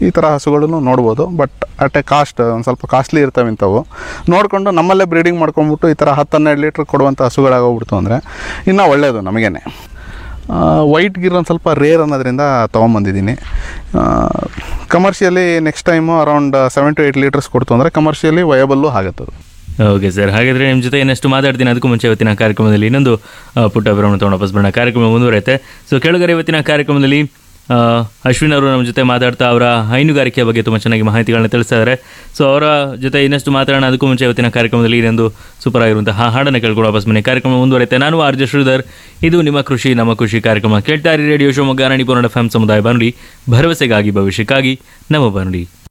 ಈ ಥರ ಹಸುಗಳನ್ನು ನೋಡ್ಬೋದು ಬಟ್ ಅಟ್ ಎ ಕಾಸ್ಟ್ ಒಂದು ಸ್ವಲ್ಪ ಕಾಸ್ಟ್ಲಿ ಇರ್ತವೆ ಇಂಥವು ನೋಡಿಕೊಂಡು ನಮ್ಮಲ್ಲೇ ಬ್ರೀಡಿಂಗ್ ಮಾಡ್ಕೊಂಬಿಟ್ಟು ಈ ಥರ ಹತ್ತು ಹನ್ನೆರಡು ಲೀಟ್ರ್ ಕೊಡುವಂಥ ಹಸುಗಳಾಗೋಗ್ಬಿಡ್ತು ಅಂದರೆ ಇನ್ನೂ ಒಳ್ಳೆಯದು ನಮಗೇನೆ ವೈಟ್ ಗಿರ್ ಒಂದು ಸ್ವಲ್ಪ ರೇರ್ ಅನ್ನೋದ್ರಿಂದ ತೊಗೊಂಬಂದಿದ್ದೀನಿ commercially next time around seven to eight litres ಕೊಡ್ತು ಅಂದರೆ ಕಮರ್ಷಿಯಲಿ ವಯಬಲ್ಲು ಆಗುತ್ತದು ಓಕೆ ಸರ್ ಹಾಗಾದರೆ ನಿಮ್ಮ ಜೊತೆ ಇನ್ನಷ್ಟು ಮಾತಾಡ್ತೀನಿ ಅದಕ್ಕೂ ಮುಂಚೆ ಇವತ್ತಿನ ಕಾರ್ಯಕ್ರಮದಲ್ಲಿ ಇನ್ನೊಂದು ಆ, ಪುಟ್ಟ ವಿವರವನ್ನು ತೊಗೊಂಡು ವಾಪಸ್ ಬರೋಣ ಕಾರ್ಯಕ್ರಮ ಮುಂದುವರೆಯುತ್ತೆ ಸೊ ಕೆಳಗರೆ ಇವತ್ತಿನ ಕಾರ್ಯಕ್ರಮದಲ್ಲಿ ಆ, ಅಶ್ವಿನ್ ಅವರು ನಮ್ಮ ಜೊತೆ ಮಾತಾಡ್ತಾ ಅವರ ಹೈನುಗಾರಿಕೆಯ ಬಗ್ಗೆ ತುಂಬ ಚೆನ್ನಾಗಿ ಮಾಹಿತಿಗಳನ್ನ ತಿಳಿಸ್ತಾ ಇದ್ದಾರೆ ಸೊ ಅವರ ಜೊತೆ ಇನ್ನಷ್ಟು ಮಾತಾಡೋಣ ಅದಕ್ಕೂ ಮುಂಚೆ ಇವತ್ತಿನ ಕಾರ್ಯಕ್ರಮದಲ್ಲಿ ಇನ್ನೊಂದು ಸೂಪರ್ ಆಗಿರುವಂತಹ ಹಾಡನ್ನು ಕೇಳ್ಕೊಂಡು ವಾಪಸ್ ಬನ್ನಿ ಕಾರ್ಯಕ್ರಮ ಮುಂದುವರೆಯುತ್ತೆ ನಾನು ಆರ್ ಜೆ ಶ್ರೀಧರ್ ಇದು ನಿಮ್ಮ ಕೃಷಿ ನಮ್ಮ ಖುಷಿ ಕಾರ್ಯಕ್ರಮ ಕೇಳ್ತಾ ಇರಿ radio Shivamogga Ranipura F M ಸಮುದಾಯ ಬಾನುಲಿ ಭರವಸೆಗಾಗಿ ಭವಿಷ್ಯಕ್ಕಾಗಿ ನಮ್ಮ ಬಾನುಲಿ